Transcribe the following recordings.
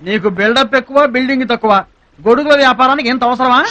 నీకు బిల్డప్ ఎక్కువ బిల్డింగ్ తక్కువ గొడుగుల వ్యాపారానికి ఎంత అవసరమా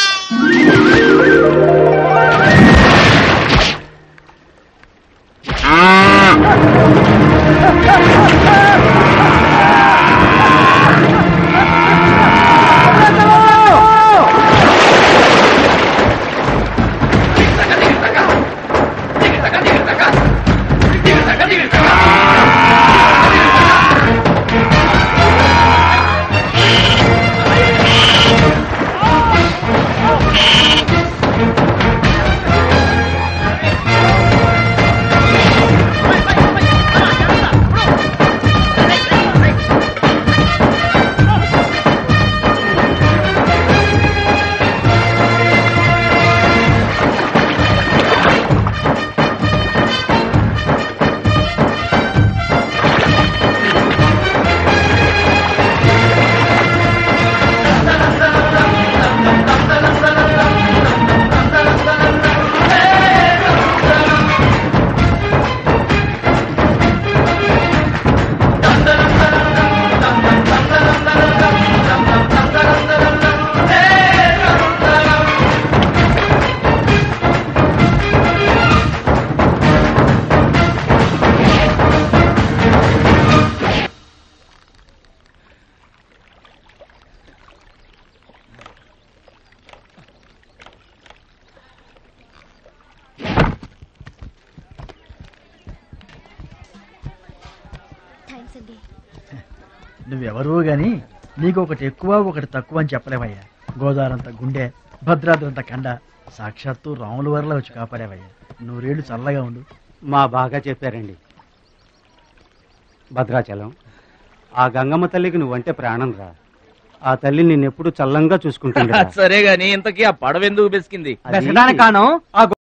థ్యాంక్స్ అండి నువ్వెవరూ గాని నీకు ఒకటి ఎక్కువ ఒకటి తక్కువ అని చెప్పలేవయ్యా గోదావరంత గుండె భద్రాద్రంత కండ సాక్షాత్తు రాముల వరలో వచ్చి కాపాడేవయ్యా నూరేళ్లు చల్లగా ఉండు మా బాగా చెప్పారండి భద్రాచలం ఆ గంగమ్మ తల్లికి నువ్వంటే ప్రాణం రా ఆ తల్లి నిన్నెప్పుడు చల్లంగా చూసుకుంటుంది సరే గాని ఇంతకీ ఆ పడవ ఎందుకు బెసికింది బెసడానికి కాను ఆ